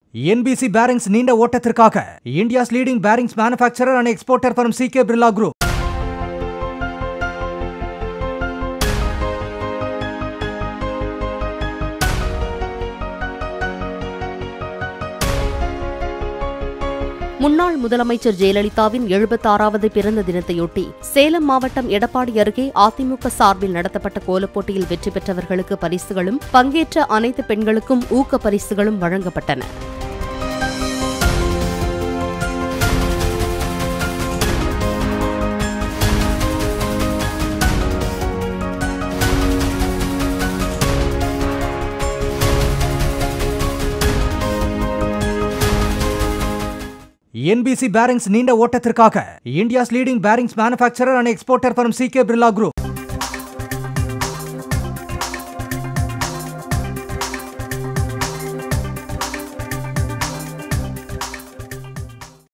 NBC bearings நீண்ட ஓட்டத்திற்காக India's leading bearings manufacturer and exporter from C K Birla group முன்னாள் முதலமைச்சர் ஜெயலலிதாவின் எழுபத்தாறாவது பிறந்த தினத்தையொட்டி சேலம் மாவட்டம் எடப்பாடி அருகே அதிமுக சார்பில் நடத்தப்பட்ட கோலப்போட்டியில் வெற்றி பெற்றவர்களுக்கு பரிசுகளும் பங்கேற்ற அனைத்து பெண்களுக்கும் ஊக்க பரிசுகளும் வழங்கப்பட்டன என்பிசி பேரிங்ஸ் நீண்ட ஓட்டத்திற்காக India's leading bearings manufacturer and exporter from C K Birla group